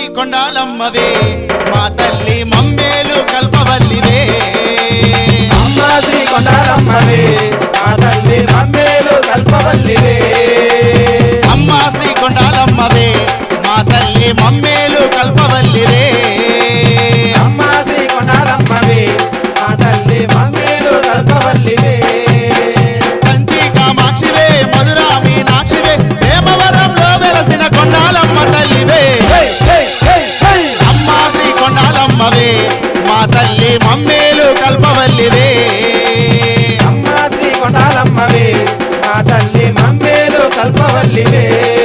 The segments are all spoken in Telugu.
కొండాలమ్మవే మా తల్లి మమ్మేలు కల్పవల్లివే అమ్మ శ్రీ కొండాలమ్మవే మా తల్లి మమ్మేలు కల్పవల్లివే అమ్మ శ్రీ కొండాలమ్మవే మా తల్లి మమ్మేలు కల్పవల్లివే అమ్మ శ్రీ కొండాలమ్మవే మా తల్లి మమ్మేలు కల్పవల్లివే కంచి కామాక్షివే మధురా మీనాక్షివే ప్రేమవరంలో వెలసిన కొండాలమ్మ తల్లివే హే, హే, హే, హే. అమ్మ శ్రీ కొండాలమ్మవే మా తల్లి మమ్మేలు కల్పవల్లివే అమ్మ శ్రీ కొండాలమ్మవే మా తల్లి మమ్మేలు కల్పవల్లివే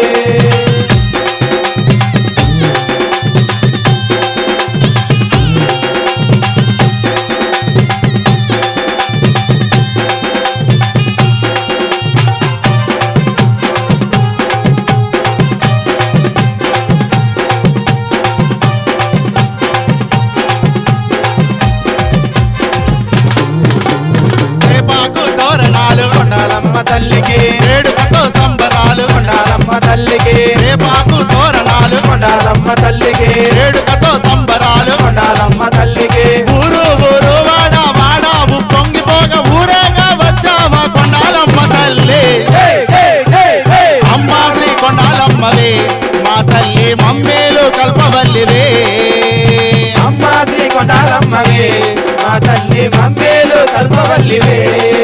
రేపాకు తోరణాలు కొండాలమ్మ తల్లికి వేడుకతో సంబరాలు కొండాలమ్మ తల్లికి రేపాకు తోరణాలు కొండాలమ్మ తల్లికి వేడుకతో సంబరాలు కొండాలమ్మ తల్లికి ఊరు ఊరు వాడ వాడావు పొంగిపోగ ఊరేగా వచ్చావా కొండాలమ్మ తల్లి హే, హే, హే, హే. అమ్మ శ్రీ కొండాలమ్మవే మా తల్లి మమ్మేలు కల్పవల్లివే అమ్మ శ్రీ కొండాలమ్మవే మా తల్లి మమ్మేలు కల్పవల్లివే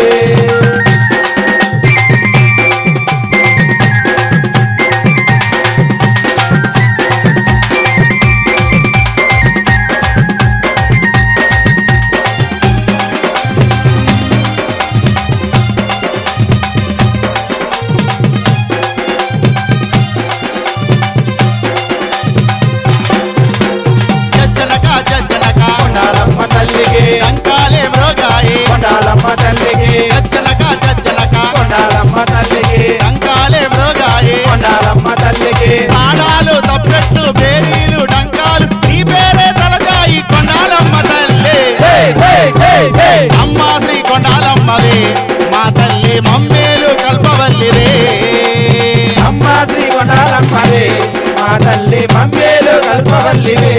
జజ్జనక జజ్జనక కొండాలమ్మ తల్లికి అంకాలే మ్రోగాయి కొండాలమ్మ తల్లికి జజ్జనక జజ్జనక కొండాలమ్మ తల్లికి అంకాలే మ్రోగాయి కొండాలమ్మ తల్లికి తాళాలు తప్పెట్లు బేరీలు డంకాలు నీ పేరే తలజాయి కొండాలమ్మ తల్లి హే, హే, హే, హే. అమ్మ శ్రీ కొండాలమ్మవే మా తల్లి మమ్మేలు కల్పవల్లివే అమ్మ శ్రీ కొండాలమ్మవే మా తల్లి మమ్మేలు కల్పవల్లివే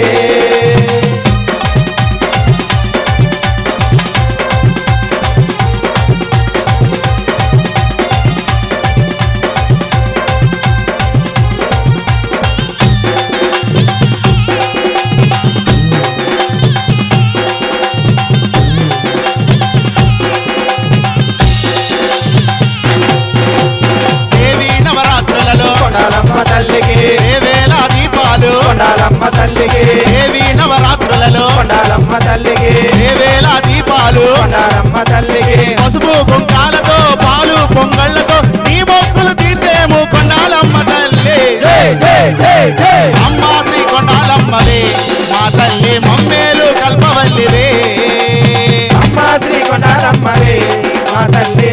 దేవి నవరాత్రులలో కొండాలమ్మ తల్లికి వేవేల దీపాలు కొండాలమ్మ తల్లికి దేవి నవరాత్రులలో కొండాలమ్మ తల్లికి వేవేల దీపాలు కొండాలమ్మ తల్లికి పసుపు కుంకాలతో పాలు పొంగళ్లతో నీ మొక్కులు తీర్చేము కొండాలమ్మ తల్లి జై జై జై జై అమ్మ శ్రీ కొండాలమ్మవే మా తల్లి మమ్మేలు కల్పవల్లివే అమ్మ శ్రీ కొండాలమ్మవే మా తల్లి